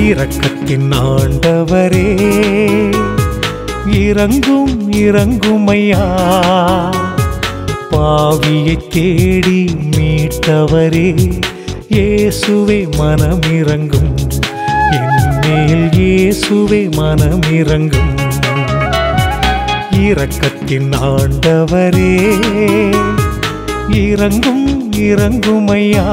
இரக்கத்தின் ஆண்டவரே இறங்கும் இறங்குமையா பாவியை தேடி மீட்டவரே இயேசுவே மனமிறங்கும் என்மேல் இயேசுவே மனமிறங்கும் இரக்கத்தின் ஆண்டவரே இறங்கும் இறங்குமையா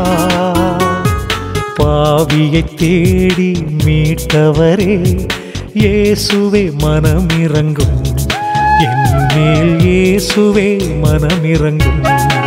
பாவியை தேடி மீட்டவரே இயேசுவே மனமிறங்கும் என்மேல் இயேசுவே மனமிறங்கும்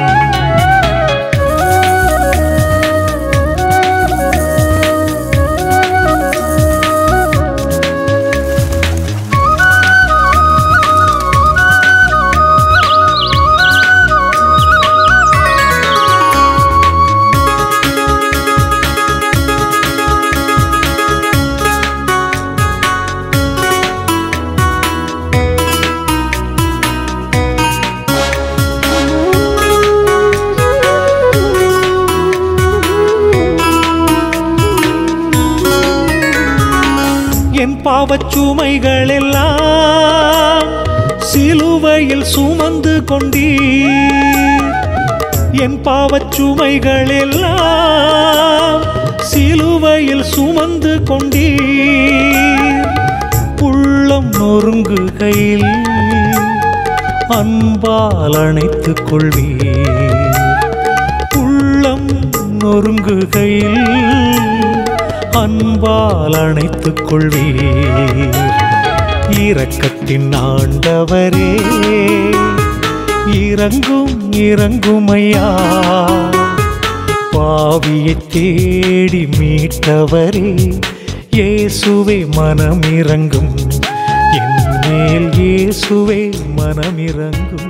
என் பாவச் சுமைகள் எல்லாம் சிலுவையில் சுமந்து கொண்டீர் என் பாவச் சுமைகள் எல்லாம் சிலுவையில் சுமந்து கொண்டீர் உள்ளம் நொறுங்குகையில் அன்பால் அணைத்துக் கொள்வீர் உள்ளம் நொறுங்குகையில் அன்பால் அணைத்துக் கொள்வீர் இரக்கத்தின் ஆண்டவரே இறங்கும் இறங்குமையா பாவியை தேடி மீட்டவரே இயேசுவே மனமிறங்கும் என்மேல் இயேசுவே மனமிறங்கும்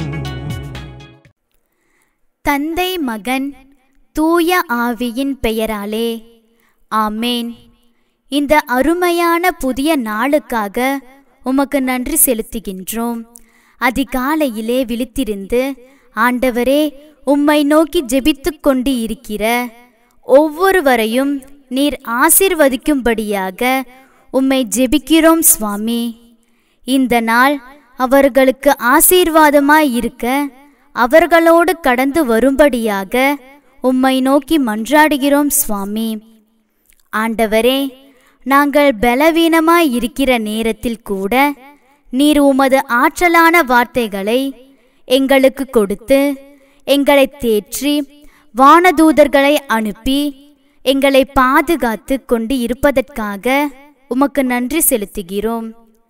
தந்தை மகன் தூய ஆவியின் பெயராலே ஆமேன் இந்த அருமையான புதிய நாளுக்காக உமக்கு நன்றி செலுத்துகின்றோம் அதிகாலையிலே விழித்திருந்து ஆண்டவரே உம்மை நோக்கி ஜெபித்துக் கொண்டு இருக்கிற ஒவ்வொருவரையும் நீர் ஆசிர்வதிக்கும்படியாக உம்மை ஜெபிக்கிறோம் சுவாமி இந்த நாள் அவர்களுக்கு ஆசீர்வாதமாய் இருக்க அவர்களோடு கடந்து வரும்படியாக உம்மை நோக்கி மன்றாடுகிறோம் சுவாமி ஆண்டவரே நாங்கள் பலவீனமாய் இருக்கிற நேரத்தில் கூட நீர் உமது ஆற்றலான வார்த்தைகளை எங்களுக்கு கொடுத்து எங்களை தேற்றி வானதூதர்களை அனுப்பி எங்களை பாதுகாத்து கொண்டு இருப்பதற்காக உமக்கு நன்றி செலுத்துகிறோம்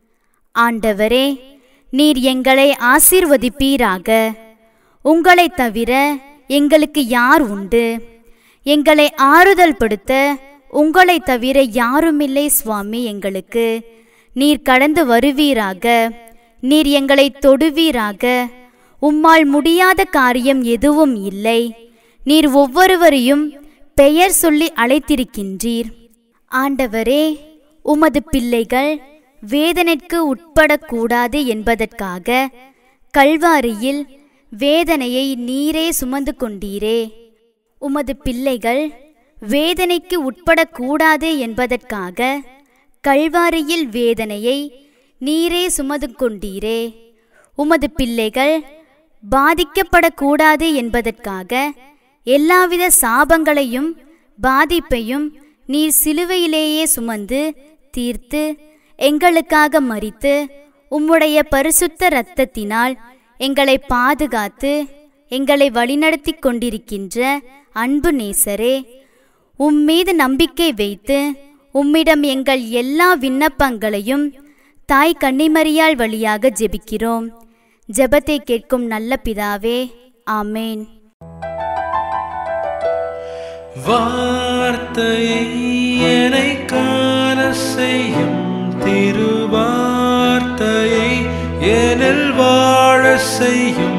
ஆண்டவரே நீர் எங்களை ஆசீர்வதிப்பீராக உங்களை தவிர எங்களுக்கு யார் உண்டு எங்களை ஆறுதல் படுத்த உங்களை தவிர யாருமில்லை சுவாமி எங்களுக்கு நீர் கடந்து வருவீராக நீர் எங்களை தொடுவீராக உம்மால் முடியாத காரியம் எதுவும் இல்லை நீர் ஒவ்வொருவரையும் பெயர் சொல்லி அழைத்திருக்கின்றீர் ஆண்டவரே உமது பிள்ளைகள் வேதனைக்கு உட்படக்கூடாது என்பதற்காக கல்வாரியில் வேதனையை நீரே சுமந்து கொண்டீரே உமது பிள்ளைகள் வேதனைக்கு உட்படக்கூடாது என்பதற்காக கல்வாரியில் வேதனையை நீரே சுமந்து கொண்டீரே உமது பிள்ளைகள் பாதிக்கப்படக்கூடாது என்பதற்காக எல்லாவித சாபங்களையும் பாதிப்பையும் நீர் சிலுவையிலேயே சுமந்து தீர்த்து எங்களுக்காக மரித்து உம்முடைய பரிசுத்த இரத்தத்தினால் எங்களை பாதுகாத்து எங்களை வழிநடத்தி கொண்டிருக்கின்ற அன்பு நேசரே உம்மீது நம்பிக்கை வைத்து உம்மிடம் எங்கள் எல்லா விண்ணப்பங்களையும் தாய் கன்னிமரியாள் வழியாக ஜெபிக்கிறோம் ஜெபத்தை கேட்கும் நல்ல பிதாவே ஆமேன் வார்த்தையை என்னை காண செய்யும் திருவார்த்தையை எனில் வாழ செய்யும்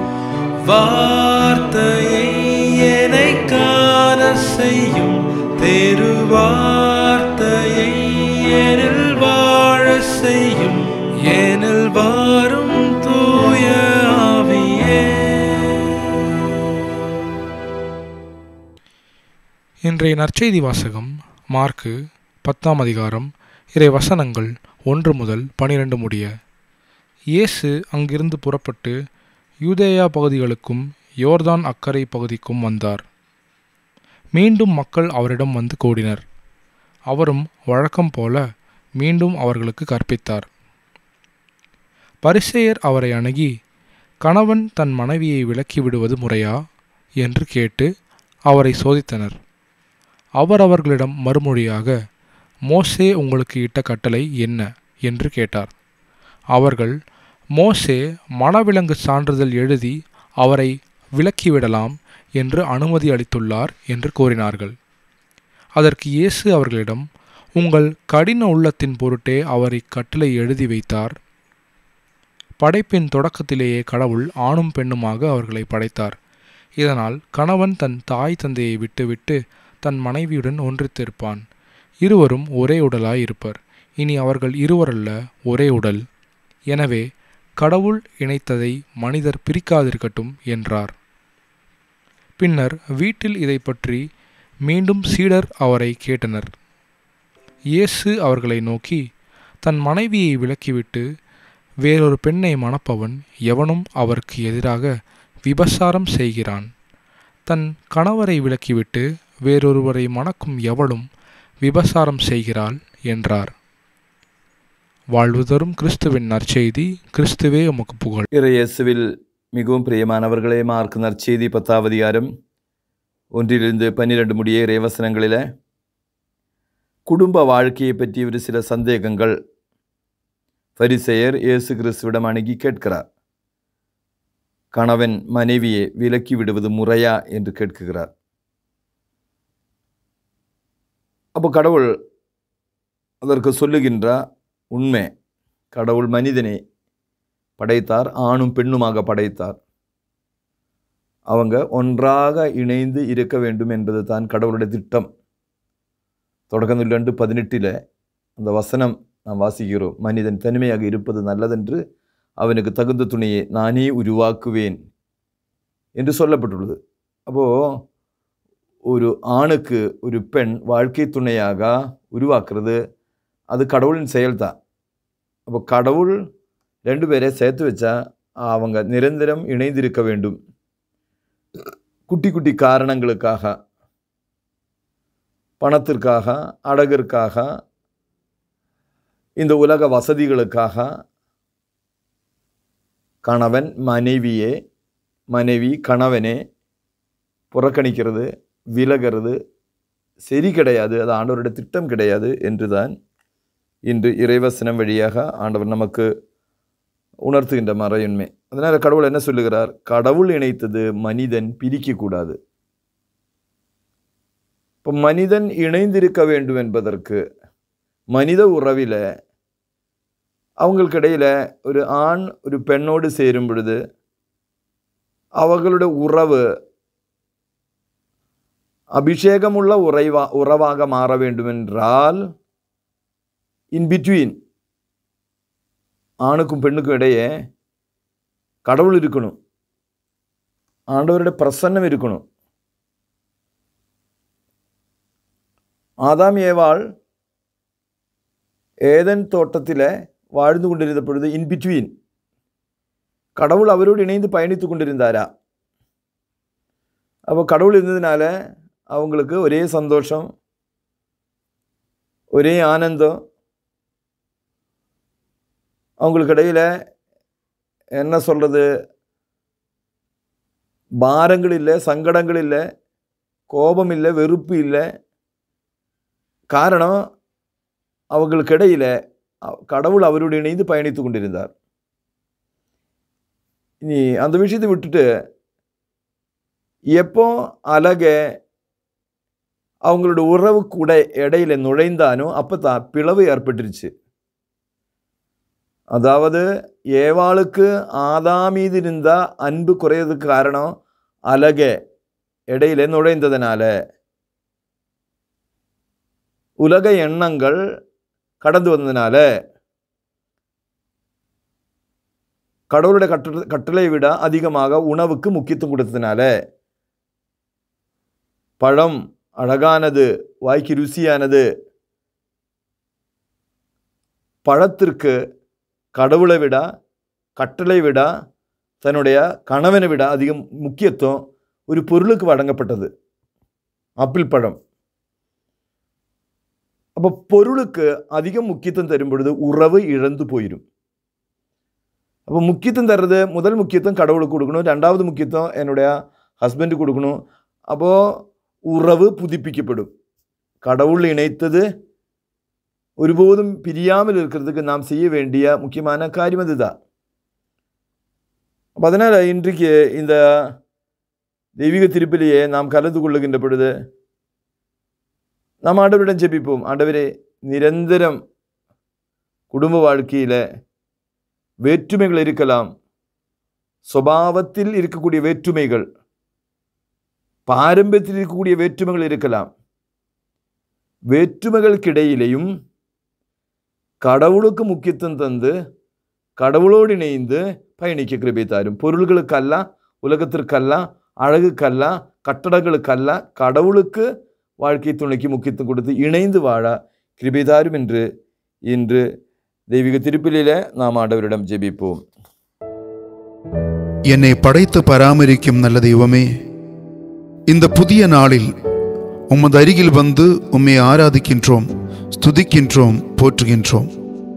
வார்த்தையை என்னை காண செய்யும் திருவார்த்தையை எனில் வாழ செய்யும் எனில் வாரும் தூய ஆவியே இன்றைய நற்செய்தி வாசகம் மார்க்கு பத்தாம் அதிகாரம் இறை வசனங்கள் ஒன்று முதல் பனிரெண்டு முடிய இயேசு அங்கிருந்து புறப்பட்டு யூதேயா பகுதிகளுக்கும் யோர்தான் அக்கரை பகுதிக்கும் வந்தார் மீண்டும் மக்கள் அவரிடம் வந்து கூடினர் அவரும் வழக்கம் போல மீண்டும் அவர்களுக்கு கற்பித்தார் பரிசேயர் அவரை அணுகி கணவன் தன் மனைவியை விலக்கி விடுவது முறையா என்று கேட்டு அவரை சோதித்தனர் அவர் அவர்களிடம் மறுமொழியாக மோசே உங்களுக்கு இட்ட கட்டளை என்ன என்று கேட்டார் அவர்கள் மோசே மணவிலங்கு சான்றிதழ் எழுதி அவரை விலக்கிவிடலாம் என்று அனுமதி அளித்துள்ளார் என்று கூறினார்கள் அதற்கு இயேசு அவர்களிடம் உங்கள் கடின உள்ளத்தின் பொருட்டே அவர் இக்கட்டளை எழுதி வைத்தார் படைப்பின் தொடக்கத்திலேயே கடவுள் ஆணும் பெண்ணுமாக அவர்களை படைத்தார் இதனால் கணவன் தன் தாய் தந்தையை விட்டுவிட்டு தன் மனைவியுடன் ஒன்றித்திருப்பான் இருவரும் ஒரே உடலாய் இருப்பர் இனி அவர்கள் இருவரல்ல ஒரே உடல் எனவே கடவுள் இணைத்ததை மனிதர் பிரிக்காதிருக்கட்டும் என்றார் பின்னர் வீட்டில் இதை பற்றி மீண்டும் சீடர் அவரை கேட்டனர் இயேசு அவர்களை நோக்கி தன் மனைவியை விலக்கிவிட்டு வேறொரு பெண்ணை மணப்பவன் எவனும் அவருக்கு எதிராக விபசாரம் செய்கிறான் தன் கணவரை விலக்கிவிட்டு வேறொருவரை மணக்கும் எவளும் விபசாரம் செய்கிறாள் என்றார் வாழ்வு தரும் கிறிஸ்துவின் நற்செய்தி கிறிஸ்துவே உமக்கு புகழ் இறையேசுவில் மிகவும் பிரியமானவர்களே மார்க் நற்செய்தி பத்தாவது அதிகாரம் ஒன்றிலிருந்து பன்னிரண்டு முடிய இறைவசனங்களில் குடும்ப வாழ்க்கையை பற்றி ஒரு சில சந்தேகங்கள் பரிசெயர் இயேசு கிறிஸ்துவிடம் அணுகி கேட்கிறார் கணவன் மனைவியை விலக்கி விடுவது முறையா என்று கேட்குகிறார் அப்போ கடவுள் அதற்கு சொல்லுகின்ற உண்மை கடவுள் மனிதனை படைத்தார் ஆணும் பெண்ணுமாக படைத்தார் அவங்க ஒன்றாக இணைந்து இருக்க வேண்டும் என்பது தான் கடவுளுடைய திட்டம் தொடக்கம் ரெண்டு பதினெட்டில் அந்த வசனம் நாம் வாசிக்கிறோம் மனிதன் தனிமையாக இருப்பது நல்லதென்று அவனுக்கு தகுந்த துணையை நானே உருவாக்குவேன் என்று சொல்லப்பட்டுள்ளது அப்போது ஒரு ஆணுக்கு ஒரு பெண் வாழ்க்கை துணையாக உருவாக்குறது அது கடவுளின் செயல்தான் அப்போ கடவுள் ரெண்டு பேரை சேர்த்து வச்சா அவங்க நிரந்தரம் இணைந்திருக்க வேண்டும் குட்டி குட்டி காரணங்களுக்காக பணத்திற்காக அழகிற்காக இந்த உலக வசதிகளுக்காக கணவன் மனைவியே மனைவி கணவனே புறக்கணிக்கிறது விலகிறது சரி கிடையாது அது ஆண்டவருடைய திட்டம் கிடையாது என்றுதான் இன்று இறைவசனம் வழியாக ஆண்டவர் நமக்கு உணர்த்துகின்ற மறையுண்மை அதனால் கடவுள் என்ன சொல்லுகிறார் கடவுள் இணைத்தது மனிதன் பிரிக்கக்கூடாது இப்போ மனிதன் இணைந்திருக்க வேண்டும் என்பதற்கு மனித உறவில் அவங்களுக்கு இடையில் ஒரு ஆண் ஒரு பெண்ணோடு சேரும் பொழுது அவர்களுடைய உறவு அபிஷேகமுள்ள உறைவா உறவாக மாற வேண்டுமென்றால் இன் பிட்வீன் ஆணுக்கும் பெண்ணுக்கும் இடையே கடவுள் இருக்கணும் ஆண்டவருடைய பிரசன்னம் இருக்கணும் ஆதாம் ஏவாள் ஏதன் தோட்டத்தில் வாழ்ந்து கொண்டிருந்த பொழுது இன் பிட்வீன் கடவுள் அவரோடு இணைந்து பயணித்து கொண்டிருந்தாரா அப்போ கடவுள் இருந்ததுனால அவங்களுக்கு ஒரே சந்தோஷம் ஒரே ஆனந்தம் அவங்களுக்கு இடையில் என்ன சொல்கிறது பாரங்கள் இல்லை சங்கடங்கள் இல்லை கோபம் இல்லை வெறுப்பு இல்லை காரணம் அவங்களுக்கு இடையில் கடவுள் அவரோடு இணைந்து பயணித்து கொண்டிருந்தார் இனி அந்த விஷயத்தை விட்டுட்டு எப்போ அழக அவங்களோட உறவு கூட இடையில நுழைந்தானோ அப்போ தான் பிளவு ஏற்பட்டுருச்சு அதாவது ஏவாளுக்கு ஆதாமீது இருந்த அன்பு குறையதுக்கு காரணம் அழக இடையில நுழைந்ததுனால உலக எண்ணங்கள் கடந்து வந்ததுனால கடவுளுடைய கட்டளை கட்டளை விட அதிகமாக உணவுக்கு முக்கியத்துவம் கொடுத்ததுனால பழம் அழகானது வாய்க்கு ருசியானது பழத்திற்கு கடவுளை விட கட்டளை விட தன்னுடைய கணவனை விட அதிகம் முக்கியத்துவம் ஒரு பொருளுக்கு வழங்கப்பட்டது ஆப்பிள் பழம் அப்போ பொருளுக்கு அதிகம் முக்கியத்துவம் தரும் பொழுது உறவு இழந்து போயிடும் அப்போ முக்கியத்துவம் தர்றது முதல் முக்கியத்துவம் கடவுளுக்கு கொடுக்கணும் ரெண்டாவது முக்கியத்துவம் என்னுடைய ஹஸ்பண்டு கொடுக்கணும் அப்போது உறவு புதுப்பிக்கப்படும் கடவுள் இணைத்தது ஒருபோதும் பிரியாமல் இருக்கிறதுக்கு நாம் செய்ய வேண்டிய முக்கியமான காரியம் அதுதான் அப்போ அதனால் இன்றைக்கு இந்த தெய்வீக திருப்பிலேயே நாம் கலந்து கொள்ளுகின்ற பொழுது நாம் ஆண்டவரிடம் ஜெபிப்போம் ஆண்டவரே நிரந்தரம் குடும்ப வாழ்க்கையில் வேற்றுமைகள் இருக்கலாம் சுபாவத்தில் இருக்கக்கூடிய வேற்றுமைகள் பாரம்பரியத்தில் இருக்கக்கூடிய வேற்றுமைகள் இருக்கலாம் வேற்றுமைகளுக்கிடையிலையும் கடவுளுக்கு முக்கியத்துவம் தந்து கடவுளோடு இணைந்து பயணிக்க கிருபை தாரும் பொருள்களுக்கல்ல உலகத்திற்கல்ல அழகுக்கல்ல கட்டடங்களுக்கல்ல கடவுளுக்கு வாழ்க்கை துணைக்கு முக்கியத்துவம் கொடுத்து இணைந்து வாழ கிருபை தாரும் என்று இன்று தெய்வீக திருப்பிலே நாம் ஆண்டவரிடம் ஜெபிப்போம் என்னை படைத்து பராமரிக்கும் நல்ல தெய்வமே இந்த புதிய நாளில் உமது அருகில் வந்து உம்மை ஆராதிக்கின்றோம் ஸ்துதிக்கின்றோம் போற்றுகின்றோம்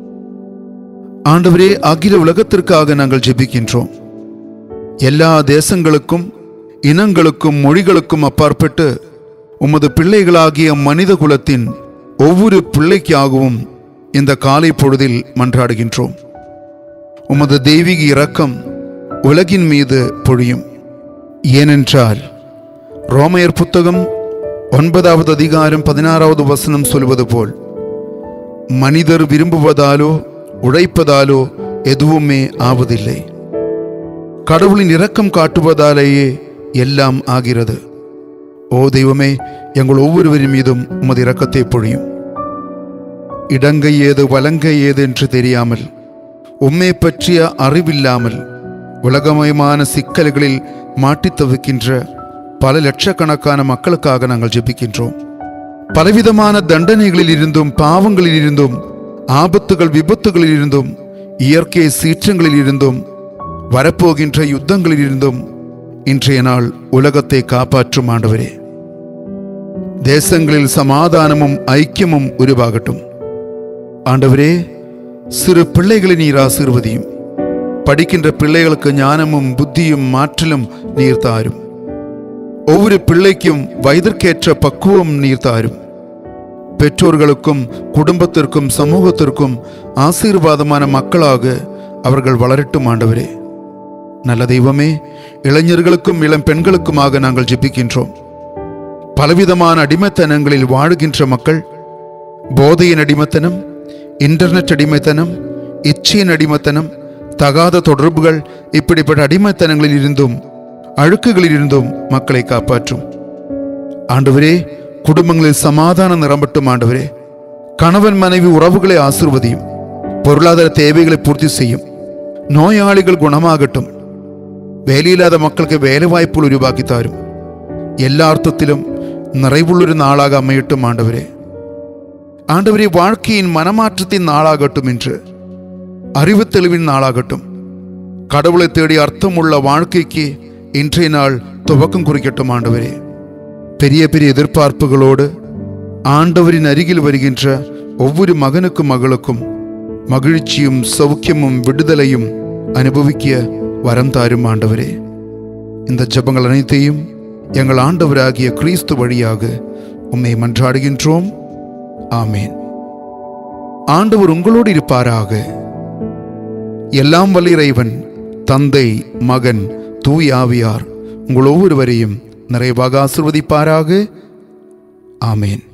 ஆண்டவரே அகில உலகத்திற்காக நாங்கள் ஜெபிக்கின்றோம் எல்லா தேசங்களுக்கும் இனங்களுக்கும் மொழிகளுக்கும் அப்பாற்பட்டு உமது பிள்ளைகளாகிய மனித குலத்தின் ஒவ்வொரு பிள்ளைக்காகவும் இந்த காலை பொழுதில் மன்றாடுகின்றோம் உமது தெய்வீக இரக்கம் உலகின் மீது பொழியும் ஏனென்றால் ரோமையர் புத்தகம் ஒன்பதாவது அதிகாரம் பதினாறாவது வசனம் சொல்வது போல் மனிதர் விரும்புவதாலோ உழைப்பதாலோ எதுவுமே ஆவதில்லை கடவுளின் இரக்கம் காட்டுவதாலேயே எல்லாம் ஆகிறது ஓ தெய்வமே எங்கள் ஒவ்வொருவரின் மீதும் உமது இரக்கத்தை பொழியும் இடங்கை ஏது வலங்கை ஏது என்று தெரியாமல் உம்மை பற்றிய அறிவில்லாமல் உலகமயமான சிக்கல்களில் மாட்டித் தவிக்கின்ற பல லட்சக்கணக்கான மக்களுக்காக நாங்கள் ஜெபிக்கின்றோம் பலவிதமான தண்டனைகளில் இருந்தும் பாவங்களில் இருந்தும் ஆபத்துகள் விபத்துகளில் இருந்தும் இயற்கை சீற்றங்களில் இருந்தும் வரப்போகின்ற யுத்தங்களில் இருந்தும் இன்றைய நாள் உலகத்தை காப்பாற்றும் ஆண்டவரே தேசங்களில் சமாதானமும் ஐக்கியமும் உருவாகட்டும் ஆண்டவரே சிறு பிள்ளைகளை நீர் ஆசீர்வதியும் படிக்கின்ற பிள்ளைகளுக்கு ஞானமும் புத்தியும் மாற்றலும் நீர் தாரும் ஒவ்வொரு பிள்ளைக்கும் வயதிற்கேற்ற பக்குவம் நீர் தாரும் பெற்றோர்களுக்கும் குடும்பத்திற்கும் சமூகத்திற்கும் ஆசீர்வாதமான மக்களாக அவர்கள் வளரட்டும் ஆண்டவரே நல்ல தெய்வமே இளைஞர்களுக்கும் இளம் பெண்களுக்குமாக நாங்கள் ஜெபிக்கின்றோம் பலவிதமான அடிமைத்தனங்களில் வாழுகின்ற மக்கள் போதையின் அடிமைத்தனம் இன்டர்நெட் அடிமைத்தனம் இச்சையின் அடிமைத்தனம் தகாத தொடர்புகள் இப்படிப்பட்ட அடிமைத்தனங்களில் இருந்தும் அழுக்குகளில் இருந்தும் மக்களை காப்பாற்றும் ஆண்டவரே குடும்பங்களில் சமாதானம் நிரம்பட்டும் ஆண்டவரே கணவன் மனைவி உறவுகளை ஆசிர்வதியும் பொருளாதார தேவைகளை பூர்த்தி செய்யும் நோயாளிகள் குணமாகட்டும் வேலையில்லாத மக்களுக்கு வேலை வாய்ப்புகள் உருவாக்கி தாரும் எல்லா அர்த்தத்திலும் நிறைவுള്ളൊരു നാളാക അമ്മയിട്ടും ആണ്ടവരെ ஆண்டவரே வாழ்க்கையின் மனமாற்றத்தின் நாளாகட்டும் என்று அறிவு தெளிவின் நாளாகட்டும் கடவுளை தேடி அர்த்தமுள்ள வாழ்க்கைக்கு இன்றைய நாள் துவக்கம் குறிக்கட்டும் ஆண்டவரே பெரிய பெரிய எதிர்பார்ப்புகளோடு ஆண்டவரின் அருகில் வருகின்ற ஒவ்வொரு மகனுக்கும் மகளுக்கும் மகிழ்ச்சியும் சௌக்கியமும் விடுதலையும் அனுபவிக்க வரம் தாரும் ஆண்டவரே இந்த ஜெபங்கள் அனைத்தையும் எங்கள் ஆண்டவராகிய கிறிஸ்து வழியாக உம்மை மன்றாடுகின்றோம் ஆமேன் ஆண்டவர் உங்களோடு இருப்பாராக எல்லாம் வல்ல இறைவன் தந்தை மகன் தூய் ஆவியார் உங்கள் ஒவ்வொருவரையும் நிறைவாக ஆசிர்வதிப்பாராக ஆமேன்